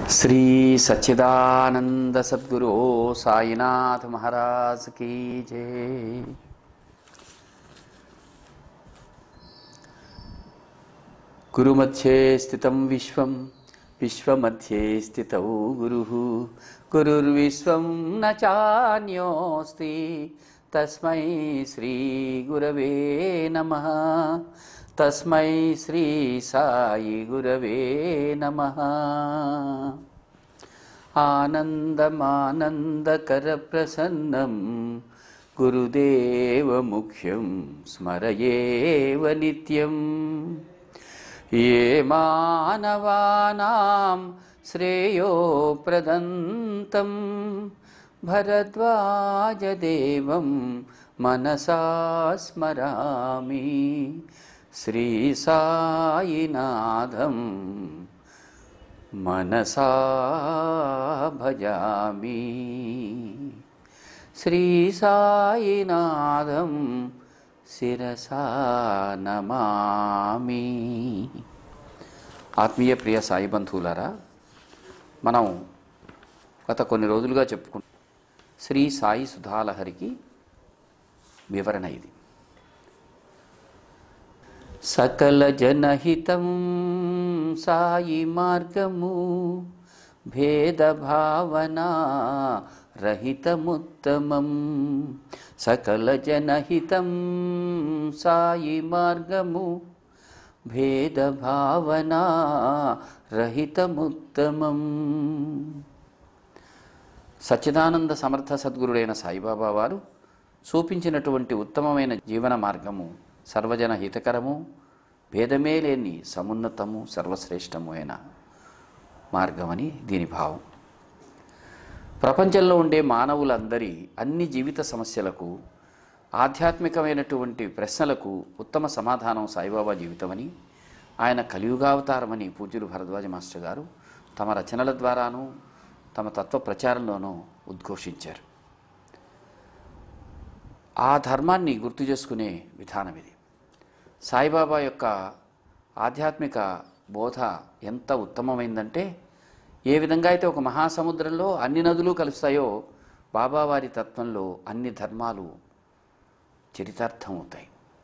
శ్రీ సచ్చిదానంద సద్గురు సాయినాథ్ మహారాజ్ కీ జై గురుమధ్యే స్థితం విశ్వం విశ్వమధ్యే స్థితౌ గురు గురుర్విశ్వం న చాన్యోస్తి తస్మై శ్రీ గురవే నమ తస్మై శ్రీ సాయి గురవే నమ ఆనందమానందకరప్రసన్నం గురుదేవముఖ్యం స్మరయేవ నిత్యం ఏ మానవానాం శ్రేయో ప్రదంతం భరద్వాజదేవం మనసా స్మరామి శ్రీ సాయినాథం మనసా భజామి శ్రీ సాయినాథం శిరసా నమామి ఆత్మీయ ప్రియ సాయి బంధువులారా మనం గత కొన్ని రోజులుగా చెప్పుకుంటాం శ్రీ సాయి సుధాలహరికి వివరణ ఇది సకల జనహితం సాయి మార్గము భేదభావన రహితముత్తమం సకల జనహితం సాయి మార్గము భేదభావన రహితముత్తమం సచ్చిదానంద సమర్థ సద్గురుడైన సాయిబాబా వారు చూపించినటువంటి ఉత్తమమైన జీవన మార్గము సర్వజన హితకరము భేదమే లేని సమున్నతము సర్వశ్రేష్టము అయిన మార్గమని దీని భావం ప్రపంచంలో ఉండే మానవులందరి అన్ని జీవిత సమస్యలకు ఆధ్యాత్మికమైనటువంటి ప్రశ్నలకు ఉత్తమ సమాధానం సాయిబాబా జీవితమని ఆయన కలియుగావతారమని పూజ్యులు భరద్వాజ మాస్టర్ గారు తమ రచనల ద్వారాను తమ తత్వ ప్రచారంలోనూ ఉద్ఘోషించారు ఆ ధర్మాన్ని గుర్తు చేసుకునే విధానం ఇది సాయిబాబా యొక్క ఆధ్యాత్మిక బోధ ఎంత ఉత్తమమైందంటే ఏ విధంగా అయితే ఒక మహాసముద్రంలో అన్ని నదులు కలుస్తాయో బాబావారి తత్వంలో అన్ని ధర్మాలు చరితార్థం అవుతాయి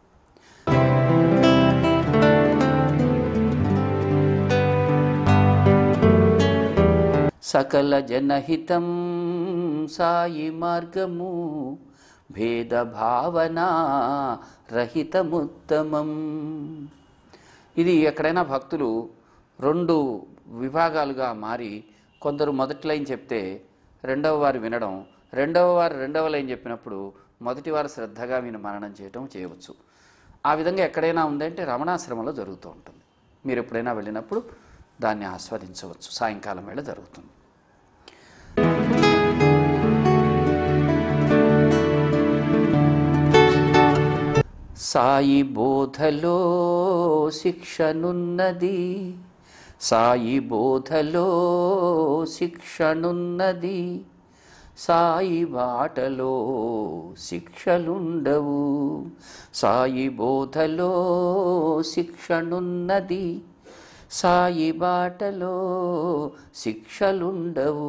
సకల జనహితం సాయి మార్గము భేదభావన రహితముత్తమం ఇది ఎక్కడైనా భక్తులు రెండు విభాగాలుగా మారి కొందరు మొదటి లైన్ చెప్తే రెండవ వారు వినడం రెండవ వారు రెండవ లైన్ చెప్పినప్పుడు మొదటి వారు శ్రద్ధగా విని మననం చేయటం చేయవచ్చు ఆ విధంగా ఎక్కడైనా ఉందంటే రమణాశ్రమంలో జరుగుతూ ఉంటుంది మీరు ఎప్పుడైనా వెళ్ళినప్పుడు దాన్ని ఆస్వాదించవచ్చు సాయంకాలం వేళ జరుగుతుంది సాయి బోధలో శిక్షనున్నది సాయి బోధలో శిక్షనున్నది సాయి బాటలో శిక్షలుండవు సాయి బోధలో శిక్షనున్నది సాయి బాటలో శిక్షలుండవు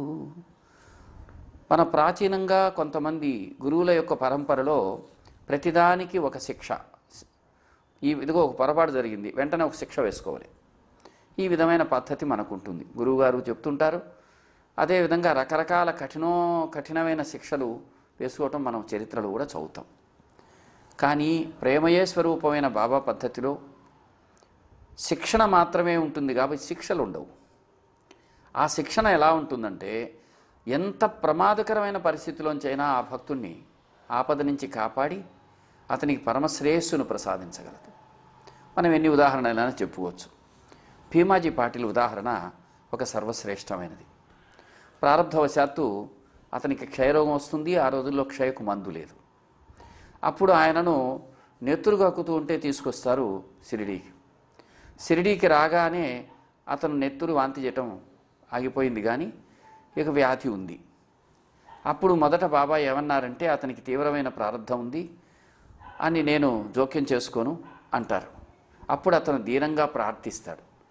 మన ప్రాచీనంగా కొంతమంది గురువుల యొక్క పరంపరలో ప్రతిదానికి ఒక శిక్ష ఈ ఇదిగో ఒక పొరపాటు జరిగింది వెంటనే ఒక శిక్ష వేసుకోవాలి ఈ విధమైన పద్ధతి మనకు ఉంటుంది గురువుగారు చెప్తుంటారు అదేవిధంగా రకరకాల కఠినో కఠినమైన శిక్షలు వేసుకోవటం మనం చరిత్రలు కూడా చదువుతాం కానీ ప్రేమయే స్వరూపమైన బాబా పద్ధతిలో శిక్షణ మాత్రమే ఉంటుంది కాబట్టి శిక్షలు ఉండవు ఆ శిక్షణ ఎలా ఉంటుందంటే ఎంత ప్రమాదకరమైన పరిస్థితిలోంచైనా ఆ భక్తుణ్ణి ఆపద నుంచి కాపాడి అతనికి పరమశ్రేయస్సును ప్రసాదించగలదు మనం ఎన్ని ఉదాహరణలైనా చెప్పుకోవచ్చు భీమాజీ పాటిల్ ఉదాహరణ ఒక సర్వశ్రేష్టమైనది ప్రారంభవశాత్తు అతనికి క్షయరోగం వస్తుంది ఆ రోజుల్లో క్షయకు మందు లేదు అప్పుడు ఆయనను నెత్తురు కక్కుతూ ఉంటే తీసుకొస్తారు షిరిడీకి షిరిడీకి రాగానే అతను నెత్తురు వాంతి చేయటం ఆగిపోయింది కానీ ఇక వ్యాధి ఉంది అప్పుడు మొదట బాబా ఏమన్నారంటే అతనికి తీవ్రమైన ప్రారంధం ఉంది అని నేను జోక్యం చేసుకోను అంటారు అప్పుడు అతను దీనంగా ప్రార్థిస్తాడు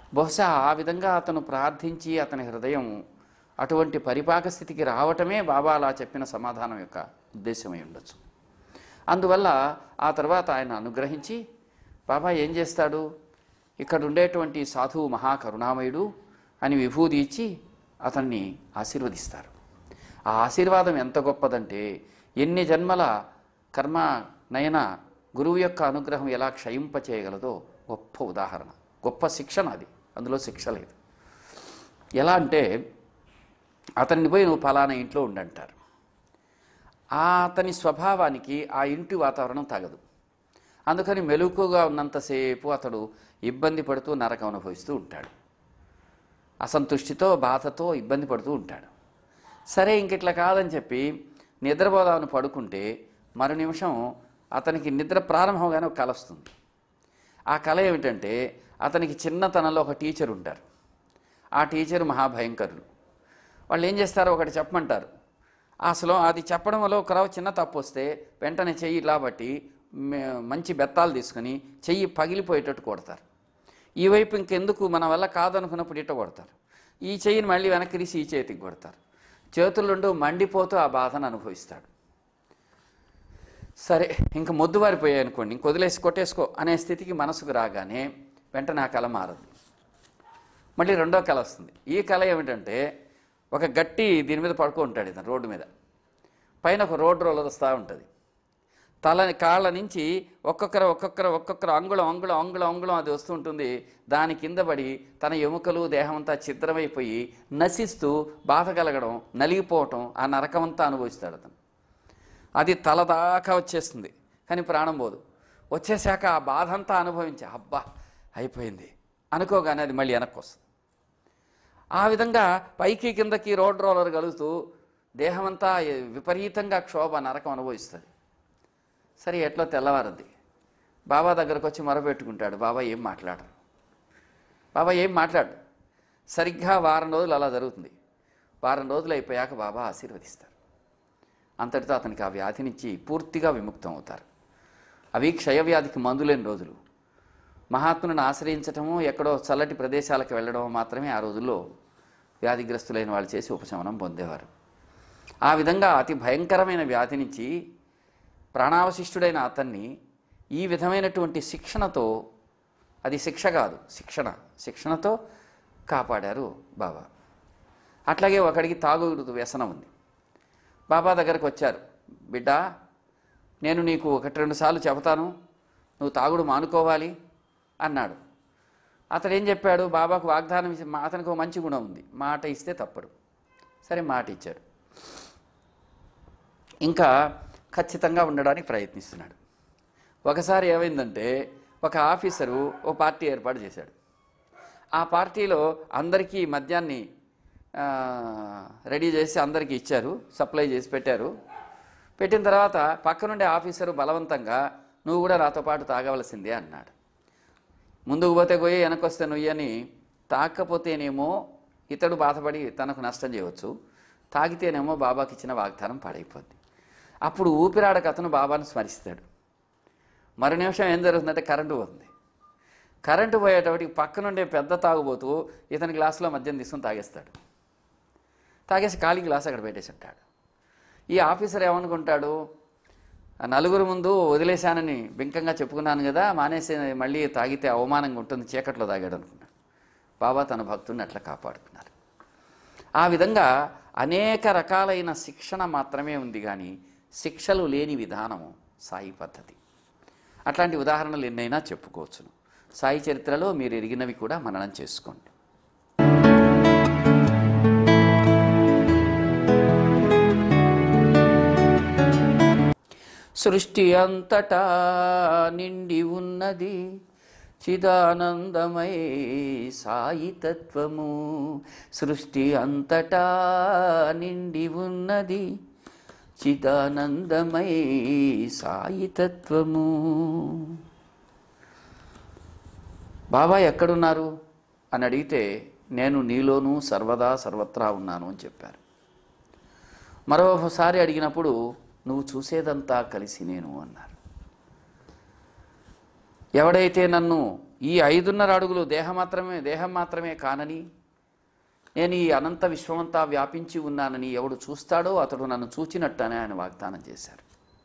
బహుశా ఆ విధంగా అతను ప్రార్థించి అతని హృదయం అటువంటి పరిపాక స్థితికి రావటమే బాబా అలా చెప్పిన సమాధానం యొక్క ఉద్దేశమై ఉండొచ్చు అందువల్ల ఆ తర్వాత ఆయన అనుగ్రహించి బాబా ఏం చేస్తాడు ఇక్కడ ఉండేటువంటి సాధువు మహాకరుణామయుడు అని విభూది ఇచ్చి అతన్ని ఆశీర్వదిస్తారు ఆ ఆశీర్వాదం ఎంత గొప్పదంటే ఎన్ని జన్మల కర్మ నయన గురువు యొక్క అనుగ్రహం ఎలా క్షయింప చేయగలదో గొప్ప ఉదాహరణ గొప్ప శిక్షణ అది అందులో శిక్ష లేదు ఎలా అంటే అతన్ని పోయి నువ్వు ఫలానా ఇంట్లో ఉండంటారు ఆ అతని స్వభావానికి ఆ ఇంటి వాతావరణం తగదు అందుకని మెలకుగా ఉన్నంతసేపు అతడు ఇబ్బంది పడుతూ నరకం అనుభవిస్తూ ఉంటాడు అసంతుష్టితో బాధతో ఇబ్బంది పడుతూ ఉంటాడు సరే ఇంకిట్లా కాదని చెప్పి నిద్రపోదామని పడుకుంటే మరు నిమిషం అతనికి నిద్ర ప్రారంభంగానే ఒక కల వస్తుంది ఆ కళ ఏమిటంటే అతనికి చిన్నతనంలో ఒక టీచర్ ఉంటారు ఆ టీచర్ మహాభయంకరులు వాళ్ళు ఏం చేస్తారో ఒకటి చెప్పమంటారు అసలు అది చెప్పడం వల్ల ఒక చిన్న తప్పు వస్తే వెంటనే చెయ్యి ఇలా బట్టి మే- మంచి బెత్తాలు తీసుకుని చెయ్యి పగిలిపోయేటట్టు కొడతారు ఈ వైపు ఇంకెందుకు మన వల్ల కాదనుకున్నప్పుడు ఇట్ట కొడతారు ఈ చెయ్యిని మళ్ళీ వెనక్కి తీసి ఈ చేతికి కొడతారు చేతులు రెండు మండిపోతూ ఆ బాధను అనుభవిస్తాడు సరే ఇంక మొద్దువారిపోయాయి అనుకోండి ఇంక వదిలేసి కొట్టేసుకో అనే స్థితికి మనసుకు రాగానే వెంటనే ఆ కళ మారదు మళ్ళీ రెండో కళ వస్తుంది ఈ కళ ఏమిటంటే ఒక గట్టి దీని మీద పడుకో ఉంటాడు ఇతను రోడ్డు మీద పైన ఒక రోడ్ రోలర్ వస్తూ ఉంటుంది తల కాళ్ళ నుంచి ఒక్కొక్కరు ఒక్కొక్కరు ఒక్కొక్కరు అంగుళం అంగుళం అంగుళం అంగుళం అది వస్తూ ఉంటుంది దాని కింద పడి తన ఎముకలు దేహమంతా ఛిద్రమైపోయి నశిస్తూ బాధ కలగడం నలిగిపోవటం ఆ నరకమంతా అనుభవిస్తాడు అతను అది తల దాకా వచ్చేస్తుంది కానీ ప్రాణం పోదు వచ్చేసాక ఆ బాధ అంతా అనుభవించి అబ్బా అయిపోయింది అనుకోగానే అది మళ్ళీ వెనక్కి వస్తుంది ఆ విధంగా పైకి కిందకి రోడ్ రోలర్ కలుగుతూ దేహమంతా విపరీతంగా క్షోభ నరకం అనుభవిస్తుంది సరే ఎట్లా తెల్లవారద్ది బాబా దగ్గరకు వచ్చి మొరపెట్టుకుంటాడు బాబా ఏం మాట్లాడరు బాబా ఏం మాట్లాడు సరిగ్గా వారం రోజులు అలా జరుగుతుంది వారం రోజులు అయిపోయాక బాబా ఆశీర్వదిస్తారు అంతటితో అతనికి ఆ వ్యాధి నుంచి పూర్తిగా విముక్తం అవుతారు అవి క్షయవ్యాధికి మందులేని రోజులు మహాత్ములను ఆశ్రయించటము ఎక్కడో చల్లటి ప్రదేశాలకు వెళ్ళడం మాత్రమే ఆ రోజుల్లో వ్యాధిగ్రస్తులైన వాళ్ళు చేసి ఉపశమనం పొందేవారు ఆ విధంగా అతి భయంకరమైన వ్యాధి నుంచి ప్రాణావశిష్టుడైన అతన్ని ఈ విధమైనటువంటి శిక్షణతో అది శిక్ష కాదు శిక్షణ శిక్షణతో కాపాడారు బాబా అట్లాగే ఒకడికి తాగుడు వ్యసనం ఉంది బాబా దగ్గరకు వచ్చారు బిడ్డ నేను నీకు ఒకటి రెండు సార్లు చెబుతాను నువ్వు తాగుడు మానుకోవాలి అన్నాడు అతడు ఏం చెప్పాడు బాబాకు వాగ్దానం ఇచ్చి మా- అతనికి ఒక మంచి గుణం ఉంది మాట ఇస్తే తప్పడు సరే మాట ఇచ్చాడు ఇంకా ఖచ్చితంగా ఉండడానికి ప్రయత్నిస్తున్నాడు ఒకసారి ఏమైందంటే ఒక ఆఫీసరు ఓ పార్టీ ఏర్పాటు చేశాడు ఆ పార్టీలో అందరికీ మద్యాన్ని ఆ, రెడీ చేసి అందరికీ ఇచ్చారు సప్లై చేసి పెట్టారు పెట్టిన తర్వాత పక్కనుండే ఆఫీసరు బలవంతంగా నువ్వు కూడా నాతో పాటు తాగవలసిందే అన్నాడు ముందుకు పోతే గొయ్యి వెనక్కి వస్తే నువ్వు అని తాకపోతేనేమో ఇతడు బాధపడి తనకు నష్టం చేయవచ్చు తాగితేనేమో బాబాకి ఇచ్చిన వాగ్దానం పాడైపోద్ది అప్పుడు ఊపిరాడక అతను బాబాను స్మరిస్తాడు మరు నిమిషం ఏం జరుగుతుందంటే కరెంటు పోతుంది కరెంటు పోయేటప్పటికి పక్కనుండే పెద్ద తాగుబోతూ ఇతని గ్లాసులో మద్యం తీసుకుని తాగేస్తాడు తాగేసి ఖాళీ గ్లాస్ అక్కడ పెట్టేసి ఉంటాడు ఈ ఆఫీసర్ ఏమనుకుంటాడు ఆ నలుగురు ముందు వదిలేశానని బింకంగా చెప్పుకున్నాను కదా మానేసి మళ్ళీ తాగితే అవమానంగా ఉంటుంది చీకట్లో తాగాడు అనుకున్నాడు బాబా తన భక్తుడిని అట్లా కాపాడుకున్నారు ఆ విధంగా అనేక రకాలైన శిక్షణ మాత్రమే ఉంది కానీ శిక్షలు లేని విధానము సాయి పద్ధతి అట్లాంటి ఉదాహరణలు ఎన్నైనా చెప్పుకోవచ్చును సాయి చరిత్రలో మీరు ఎరిగినవి కూడా మననం చేసుకోండి సృష్టి అంతటా నిండి ఉన్నది చిదానందమై సాయి తత్వము సృష్టి అంతటా నిండి ఉన్నది చిదానందమై సాయి తత్వము బాబా ఎక్కడున్నారు అని అడిగితే నేను నీలోనూ సర్వదా సర్వత్రా ఉన్నాను అని చెప్పారు మరోసారి అడిగినప్పుడు నువ్వు చూసేదంతా కలిసి నేను అన్నారు ఎవడైతే నన్ను ఈ ఐదున్నర అడుగులు దేహం మాత్రమే దేహం మాత్రమే కానని నేను ఈ అనంత విశ్వమంతా వ్యాపించి ఉన్నానని ఎవడు చూస్తాడో అతడు నన్ను చూచినట్టనే ఆయన వాగ్దానం చేశారు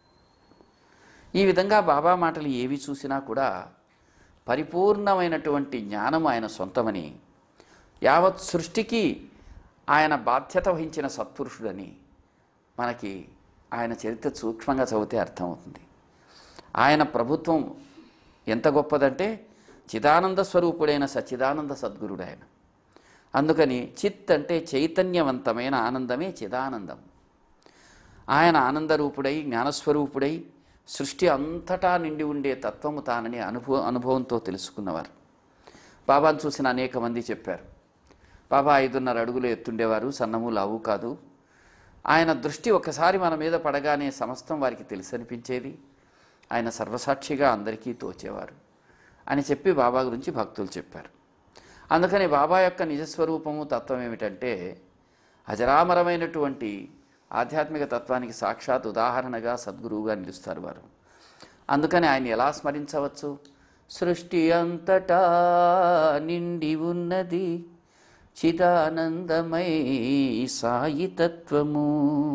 ఈ విధంగా బాబా మాటలు ఏవి చూసినా కూడా పరిపూర్ణమైనటువంటి జ్ఞానం ఆయన సొంతమని యావత్ సృష్టికి ఆయన బాధ్యత వహించిన సత్పురుషుడని మనకి ఆయన చరిత్ర సూక్ష్మంగా చదివితే అర్థమవుతుంది ఆయన ప్రభుత్వం ఎంత గొప్పదంటే చిదానంద స్వరూపుడైన సచ్చిదానంద సద్గురుడు ఆయన అందుకని చిత్ అంటే చైతన్యవంతమైన ఆనందమే చిదానందం ఆయన ఆనందరూపుడై జ్ఞానస్వరూపుడై సృష్టి అంతటా నిండి ఉండే తత్వము తానని అనుభవ అనుభవంతో తెలుసుకున్నవారు బాబాను చూసిన అనేక మంది చెప్పారు బాబా ఐదున్నర అడుగులు ఎత్తుండేవారు సన్నము లావు కాదు ఆయన దృష్టి ఒకసారి మన మీద పడగానే సమస్తం వారికి తెలిసనిపించేది ఆయన సర్వసాక్షిగా అందరికీ తోచేవారు అని చెప్పి బాబా గురించి భక్తులు చెప్పారు అందుకని బాబా యొక్క నిజస్వరూపము తత్వం ఏమిటంటే అజరామరమైనటువంటి ఆధ్యాత్మిక తత్వానికి సాక్షాత్ ఉదాహరణగా సద్గురువుగా నిలుస్తారు వారు అందుకని ఆయన ఎలా స్మరించవచ్చు సృష్టి అంతటా నిండి ఉన్నది చిదానందమై సాయి తత్వము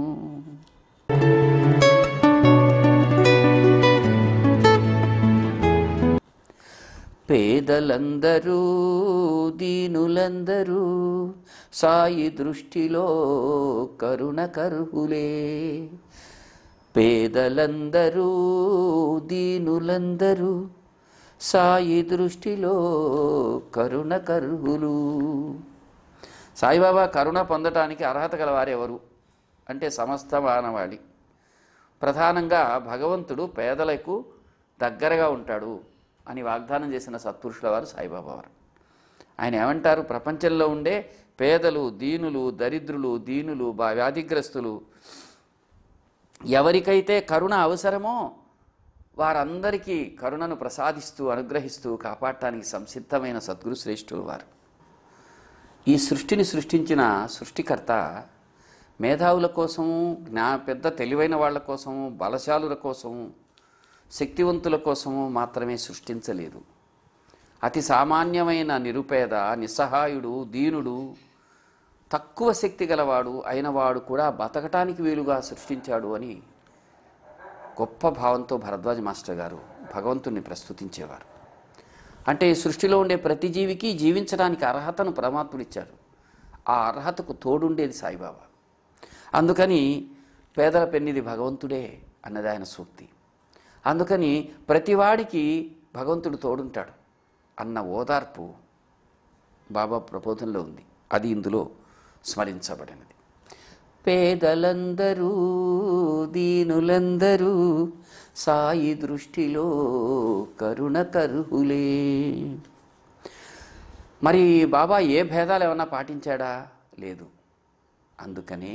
పేదలందరూ దీనులందరూ సాయి దృష్టిలో కరుణ కరువులే పేదలందరూ దీనులందరూ సాయి దృష్టిలో కరుణ కరువులు సాయిబాబా కరుణ పొందటానికి అర్హత గలవారెవరు అంటే సమస్త మానవాళి ప్రధానంగా భగవంతుడు పేదలకు దగ్గరగా ఉంటాడు అని వాగ్దానం చేసిన సత్పురుషుల వారు సాయిబాబా వారు ఆయన ఏమంటారు ప్రపంచంలో ఉండే పేదలు దీనులు దరిద్రులు దీనులు బా వ్యాధిగ్రస్తులు ఎవరికైతే కరుణ అవసరమో వారందరికీ కరుణను ప్రసాదిస్తూ అనుగ్రహిస్తూ కాపాడటానికి సంసిద్ధమైన సద్గురు శ్రేష్ఠులు వారు ఈ సృష్టిని సృష్టించిన సృష్టికర్త మేధావుల కోసము జ్ఞా పెద్ద తెలివైన వాళ్ళ కోసము బలశాలుల కోసము శక్తివంతుల కోసము మాత్రమే సృష్టించలేదు అతి సామాన్యమైన నిరుపేద నిస్సహాయుడు దీనుడు తక్కువ శక్తి గలవాడు అయినవాడు కూడా బతకటానికి వీలుగా సృష్టించాడు అని గొప్ప భావంతో భరద్వాజ మాస్టర్ గారు భగవంతుణ్ణి ప్రస్తుతించేవారు అంటే ఈ సృష్టిలో ఉండే ప్రతి జీవికి జీవించడానికి అర్హతను పరమాత్ముడిచ్చాడు ఆ అర్హతకు తోడుండేది సాయిబాబా అందుకని పేదల పెన్నిది భగవంతుడే అన్నది ఆయన సూక్తి అందుకని ప్రతివాడికి భగవంతుడు తోడుంటాడు అన్న ఓదార్పు బాబా ప్రబోధంలో ఉంది అది ఇందులో స్మరించబడినది పేదలందరూ దీనులందరూ సాయి దృష్టిలో కరుణ కరుహులే మరి బాబా ఏ భేదాలు ఏమన్నా పాటించాడా లేదు అందుకనే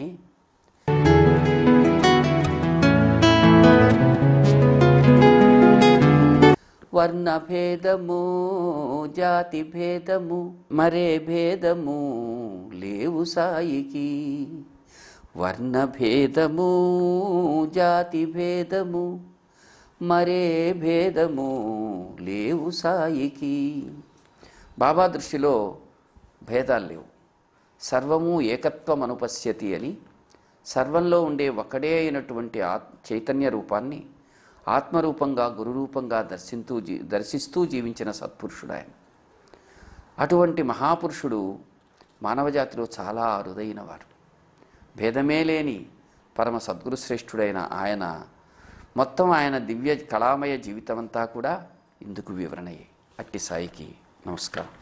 వర్ణ భేదము జాతి భేదము మరే భేదము లేవు సాయికి వర్ణ భేదము జాతి భేదము మరే భేదము లేవు సాయికి బాబా దృష్టిలో భేదాలు లేవు సర్వము ఏకత్వం అనుపశ్యతి అని సర్వంలో ఉండే ఒకడే అయినటువంటి ఆత్ చైతన్య రూపాన్ని ఆత్మరూపంగా గురురూపంగా దర్శింతూ జీ దర్శిస్తూ జీవించిన సత్పురుషుడు ఆయన అటువంటి మహాపురుషుడు మానవజాతిలో చాలా అరుదైన వారు భేదమే లేని పరమ సద్గురు శ్రేష్ఠుడైన ఆయన మొత్తం ఆయన దివ్య కళామయ జీవితమంతా కూడా ఇందుకు వివరణయే అట్టి సాయికి నమస్కారం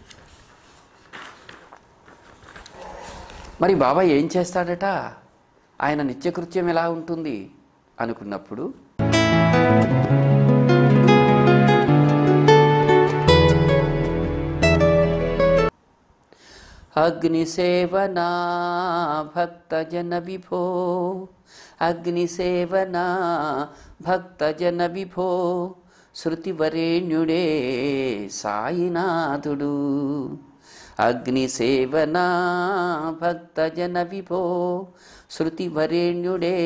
మరి బాబా ఏం చేస్తాడట ఆయన నిత్యకృత్యం ఎలా ఉంటుంది అనుకున్నప్పుడు అగ్నిసేవనా భక్తజన విభో అగ్నిసేవనా భక్తజన విభో శృతివరేణ్యుడే సాయినాథుడు అగ్నిసేవనా భక్తజన విభో శృతివరేణ్యుడే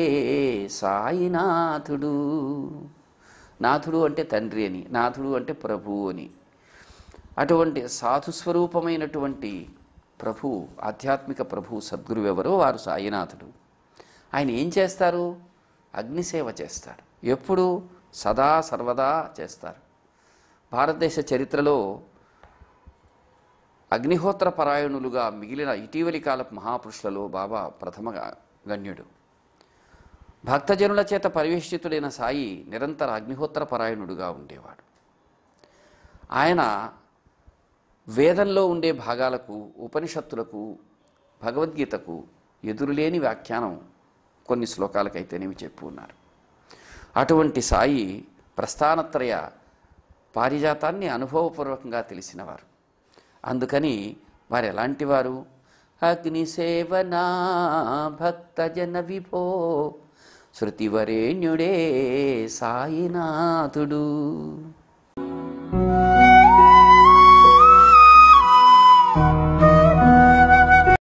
సాయినాథుడు నాథుడు అంటే తండ్రి అని నాథుడు అంటే ప్రభువు అని అటువంటి సాధుస్వరూపమైనటువంటి ప్రభు ఆధ్యాత్మిక ప్రభు సద్గురు ఎవరో వారు సాయినాథుడు ఆయన ఏం చేస్తారు అగ్నిసేవ చేస్తారు ఎప్పుడు సదా సర్వదా చేస్తారు భారతదేశ చరిత్రలో అగ్నిహోత్ర పరాయణులుగా మిగిలిన ఇటీవలి కాలపు మహాపురుషులలో బాబా ప్రథమ గణ్యుడు భక్తజనుల చేత పరివేష్టితుడైన సాయి నిరంతర అగ్నిహోత్ర పరాయణుడుగా ఉండేవాడు ఆయన వేదంలో ఉండే భాగాలకు ఉపనిషత్తులకు భగవద్గీతకు ఎదురులేని వ్యాఖ్యానం కొన్ని శ్లోకాలకైతేనేమి చెప్పి ఉన్నారు అటువంటి సాయి ప్రస్థానత్రయ పారిజాతాన్ని అనుభవపూర్వకంగా తెలిసినవారు అందుకని వారు ఎలాంటి వారు అగ్నిసేవనా భక్తజన విభో శృతివరేణ్యుడే సాయినాథుడు